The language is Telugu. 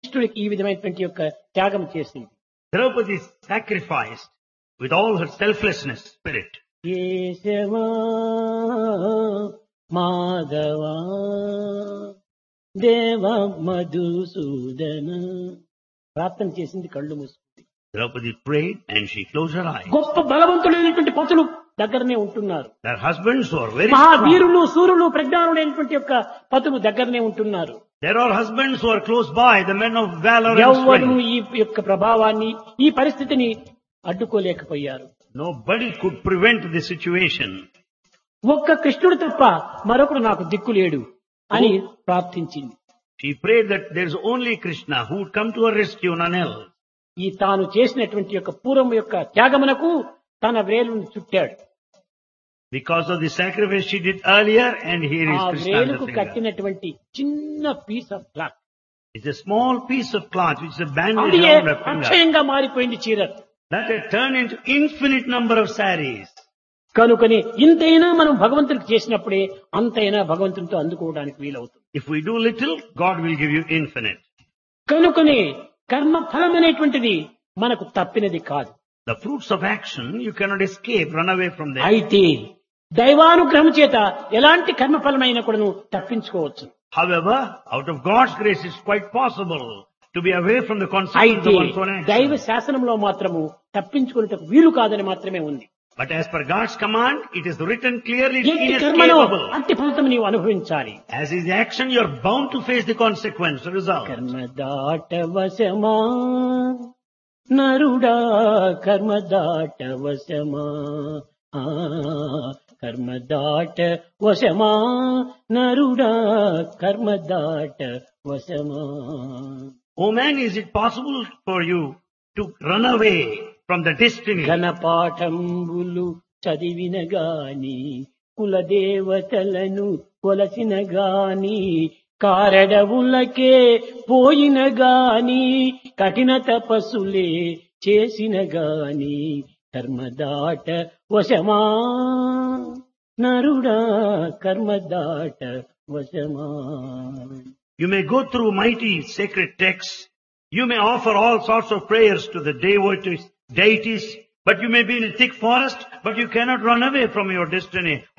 కృష్ణుడికి ఈ విధమైనటువంటి యొక్క త్యాగం చేసింది Draupadi sacrificed with all her selflessness spirit. కేశవా మాధవా దేవ మధుసూదన ప్రార్థన చేసింది కళ్ళు మూసుకుంది Draupadi prayed and she closed her eyes. గొప్ప బలవంతులైనటువంటి పతులు దగ్గరనే ఉంటున్నారు Their husbands were very strong. మహావీరులు సూర్యులు ప్రజ్ఞానులైనటువంటి యొక్క పతులు దగ్గరనే ఉంటున్నారు There are husbands who are close by, the men of valor and ఎవ్వరు strength. ఈ యొక్క ప్రభావాన్ని ఈ పరిస్థితిని అడ్డుకోలేకపోయారు Nobody could prevent the situation. ఒక్క కృష్ణుడు తప్ప మరొకడు నాకు దిక్కు లేడు అని ప్రార్థించింది She prayed that there is only Krishna who would come to her rescue, none else. ఈ తాను చేసినటువంటి యొక్క పూర్వం యొక్క త్యాగమునకు తన వేలును చుట్టాడు Because of the sacrifice she did earlier, and here is ఆ Krishna. వేలుకు the finger. కట్టినటువంటి చిన్న piece of cloth It's a small piece of cloth which is a bandage అది around her finger. అక్షయంగా మారిపోయింది చీర That had turned into infinite number of saris. కనుకని ఇంతైనా మనం భగవంతుడికి చేసినప్పుడే అంతైనా భగవంతునితో అందుకోవడానికి వీలవుతుంది If we do little, God will give you infinite. కనుకని కర్మ ఫలం అనేటువంటిది మనకు తప్పినది కాదు The fruits of action, you cannot escape, run away from them. అయితే దైవానుగ్రహం చేత ఎలాంటి కర్మఫలమైనా కూడా నువ్వు తప్పించుకోవచ్చు However, out of God's grace, it's quite possible to be away from the consequences అయితే of one's own దైవ action. శాసనంలో మాత్రము తప్పించుకునేటకు వీలు కాదని మాత్రమే ఉంది But as per God's command, it is written clearly, it's ఎట్టి కర్మలో inescapable. అట్టి ఫలితం నీవు అనుభవించాలి As is the action, you're bound to face the consequence, the result. కర్మ దాటవశమా నరుడా కర్మ దాటవశమా ఆ, కర్మ దాట వశమా నరుడా కర్మ దాట వశమా Oh man, is it possible for you to run away from the destiny? ఘనపాఠంబులు చదివిన గాని కులదేవతలను కొలసిన గాని కారడవులకే పోయిన గాని కఠిన తపస్సులే చేసిన గాని కర్మదాట వశమా నరుడా కర్మదాట వశమా You may go through mighty sacred texts. You may offer all sorts of prayers to the devotees, deities, but you may be in a thick forest, but you cannot run away from your destiny